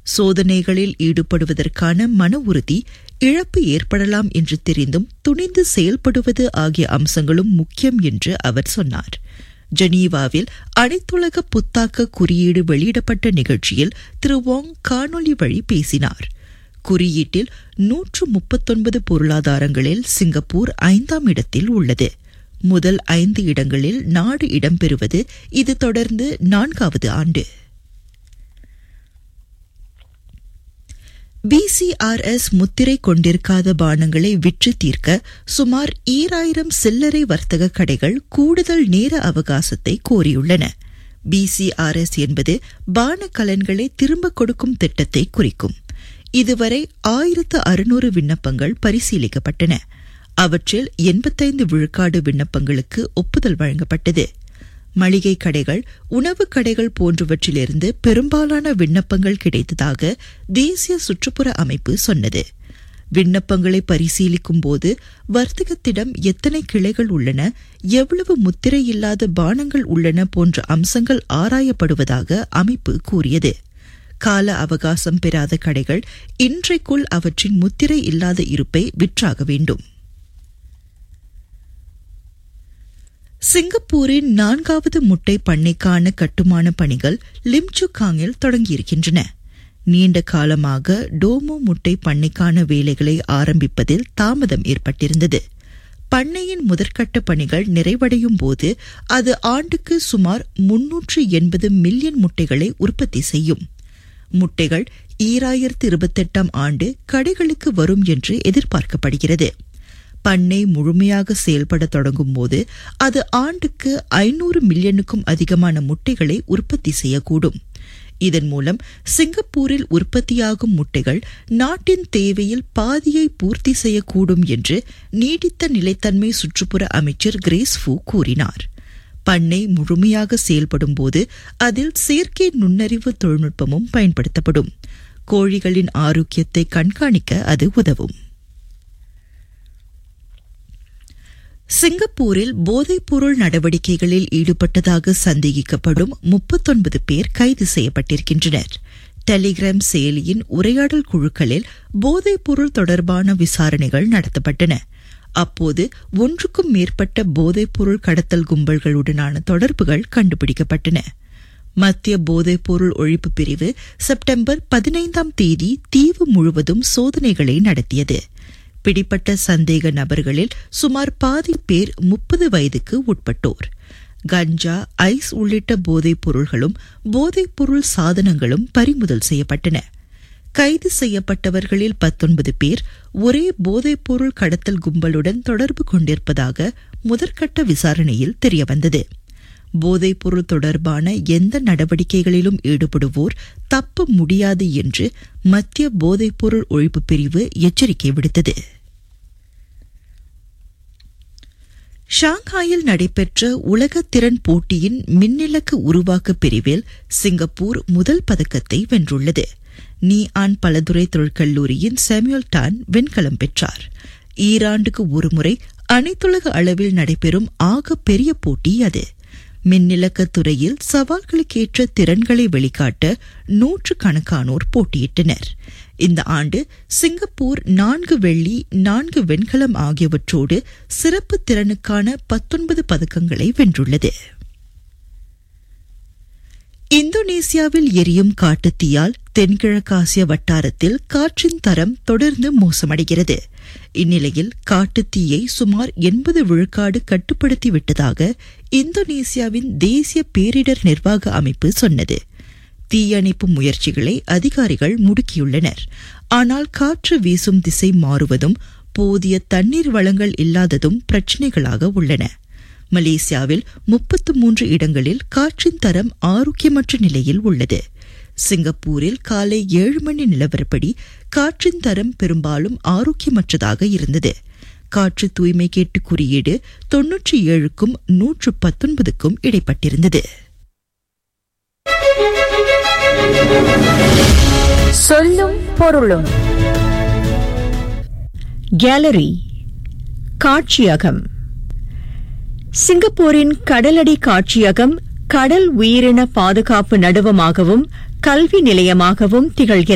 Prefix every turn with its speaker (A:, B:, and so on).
A: சோதனைகளில் ஈடுபடுவதற்கான மன உறுதி இழப்பு ஏற்படலாம் என்று தெரிந்தும் துணிந்து செயல்படுவது ஆகிய அம்சங்களும் முக்கியம் என்று அவர் சொன்னார் ஜெனீவாவில் அனைத்துலக புத்தாக்க குறியீடு வெளியிடப்பட்ட நிகழ்ச்சியில் திரு வாங் காணொலி வழி பேசினார் குறியீட்டில் நூற்று முப்பத்தொன்பது பொருளாதாரங்களில் சிங்கப்பூர் ஐந்தாம் இடத்தில் உள்ளது முதல் ஐந்து இடங்களில் நாடு இடம்பெறுவது இது தொடர்ந்து நான்காவது ஆண்டு பிசிஆர்எஸ் முத்திரை கொண்டிருக்காத பானங்களை விற்று தீர்க்க சுமார் ஈராயிரம் சில்லறை வர்த்தக கடைகள் கூடுதல் நேர அவகாசத்தை கோரியுள்ளன பிசிஆர்எஸ் என்பது பான கலன்களை திரும்ப கொடுக்கும் திட்டத்தை குறிக்கும் இதுவரை ஆயிரத்து அறுநூறு விண்ணப்பங்கள் பரிசீலிக்கப்பட்டன அவற்றில் எண்பத்தைந்து விழுக்காடு விண்ணப்பங்களுக்கு ஒப்புதல் வழங்கப்பட்டது மளிகை கடைகள் உணவு கடைகள் போன்றவற்றிலிருந்து பெரும்பாலான விண்ணப்பங்கள் கிடைத்ததாக தேசிய சுற்றுப்புற அமைப்பு சொன்னது விண்ணப்பங்களை பரிசீலிக்கும் போது வர்த்தகத்திடம் எத்தனை கிளைகள் உள்ளன எவ்வளவு முத்திரை இல்லாத பானங்கள் உள்ளன போன்ற அம்சங்கள் ஆராயப்படுவதாக அமைப்பு கூறியது கால அவகாசம் பெறாத கடைகள் இன்றைக்குள் அவற்றின் முத்திரை இல்லாத இருப்பை விற்றாக வேண்டும் சிங்கப்பூரின் நான்காவது முட்டை பண்ணைக்கான கட்டுமான பணிகள் லிம்சுகாங்கில் தொடங்கியிருக்கின்றன நீண்ட காலமாக டோமோ முட்டை பண்ணைக்கான வேலைகளை ஆரம்பிப்பதில் தாமதம் ஏற்பட்டிருந்தது பண்ணையின் முதற்கட்ட பணிகள் நிறைவடையும் போது அது ஆண்டுக்கு சுமார் முன்னூற்று எண்பது மில்லியன் முட்டைகளை உற்பத்தி செய்யும் முட்டைகள் ஈராயிரத்து இருபத்தெட்டாம் ஆண்டு கடைகளுக்கு வரும் என்று எதிர்பார்க்கப்படுகிறது பண்ணை முழுமையாக செயல்பட தொடங்கும் போது அது ஆண்டுக்கு ஐநூறு மில்லியனுக்கும் அதிகமான முட்டைகளை உற்பத்தி செய்யக்கூடும் இதன் மூலம் சிங்கப்பூரில் உற்பத்தியாகும் முட்டைகள் நாட்டின் தேவையில் பாதியை பூர்த்தி செய்யக்கூடும் என்று நீடித்த நிலைத்தன்மை சுற்றுப்புற அமைச்சர் கிரேஸ் ஃபூ கூறினார் பண்ணை முழுமையாக செயல்படும் போது அதில் செயற்கை நுண்ணறிவு தொழில்நுட்பமும் பயன்படுத்தப்படும் கோழிகளின் ஆரோக்கியத்தை கண்காணிக்க அது உதவும் சிங்கப்பூரில் போதைப்பொருள் நடவடிக்கைகளில் ஈடுபட்டதாக சந்தேகிக்கப்படும் முப்பத்தொன்பது பேர் கைது செய்யப்பட்டிருக்கின்றனர் டெலிகிராம் செயலியின் உரையாடல் குழுக்களில் போதைப்பொருள் தொடர்பான விசாரணைகள் நடத்தப்பட்டன அப்போது ஒன்றுக்கும் மேற்பட்ட போதைப்பொருள் கடத்தல் கும்பல்களுடனான தொடர்புகள் கண்டுபிடிக்கப்பட்டன மத்திய போதைப்பொருள் ஒழிப்பு பிரிவு செப்டம்பர் பதினைந்தாம் தேதி தீவு முழுவதும் சோதனைகளை நடத்தியது பிடிப்பட்ட சந்தேக நபர்களில் சுமார் பாதி பேர் முப்பது வயதுக்கு உட்பட்டோர் கஞ்சா ஐஸ் உள்ளிட்ட போதைப் பொருள்களும் போதைப் பொருள் சாதனங்களும் பறிமுதல் செய்யப்பட்டன கைது செய்யப்பட்டவர்களில் பத்தொன்பது பேர் ஒரே போதைப்பொருள் கடத்தல் கும்பலுடன் தொடர்பு கொண்டிருப்பதாக முதற்கட்ட விசாரணையில் தெரியவந்தது போதைப்பொருள் தொடர்பான எந்த நடவடிக்கைகளிலும் ஈடுபடுவோர் தப்ப முடியாது என்று மத்திய போதைப்பொருள் ஒழிப்பு பிரிவு எச்சரிக்கை விடுத்தது ஷாங்காயில் நடைபெற்ற உலக திறன் போட்டியின் மின்னிலக்கு உருவாக்க பிரிவில் சிங்கப்பூர் முதல் பதக்கத்தை வென்றுள்ளது நீ ஆன் பலதுறை தொழிற்கல்லூரியின் சாமுவல் டான் வெண்கலம் பெற்றார் ஈராண்டுக்கு ஒருமுறை அனைத்துலக அளவில் நடைபெறும் ஆக பெரிய போட்டி அது மின்னிலக்க துறையில் சவால்களுக்கேற்ற திறன்களை வெளிக்காட்ட நூற்று கணக்கானோர் போட்டியிட்டனர் இந்த ஆண்டு சிங்கப்பூர் நான்கு வெள்ளி நான்கு வெண்கலம் ஆகியவற்றோடு சிறப்பு திறனுக்கான பத்தொன்பது பதக்கங்களை வென்றுள்ளது இந்தோனேசியாவில் எரியும் காட்டுத்தீயால் தென்கிழக்காசிய வட்டாரத்தில் காற்றின் தரம் தொடர்ந்து மோசமடைகிறது இந்நிலையில் காட்டுத்தீயை சுமார் எண்பது விழுக்காடு கட்டுப்படுத்தி விட்டதாக இந்தோனேசியாவின் தேசிய பேரிடர் நிர்வாக அமைப்பு சொன்னது தீயணைப்பு முயற்சிகளை அதிகாரிகள் முடுக்கியுள்ளனர் ஆனால் காற்று வீசும் திசை மாறுவதும் போதிய தண்ணீர் வளங்கள் இல்லாததும் பிரச்சினைகளாக உள்ளன மலேசியாவில் முப்பத்து மூன்று இடங்களில் காற்றின் தரம் ஆரோக்கியமற்ற நிலையில் உள்ளது சிங்கப்பூரில் காலை ஏழு மணி நிலவரப்படி காற்றின் தரம் பெரும்பாலும் ஆரோக்கியமற்றதாக இருந்தது காற்று தூய்மை கேட்டு குறியீடு தொன்னூற்றி ஏழுக்கும் நூற்று பத்தொன்பதுக்கும் இடைப்பட்டிருந்தது
B: சொல்லும் பொருளும் கேலரி காட்சியகம் சிங்கப்பூரின் கடலடி காட்சியகம் கடல் உயிரின பாதுகாப்பு நடுவமாகவும் கல்வி நிலையமாகவும் திகழ்கிறது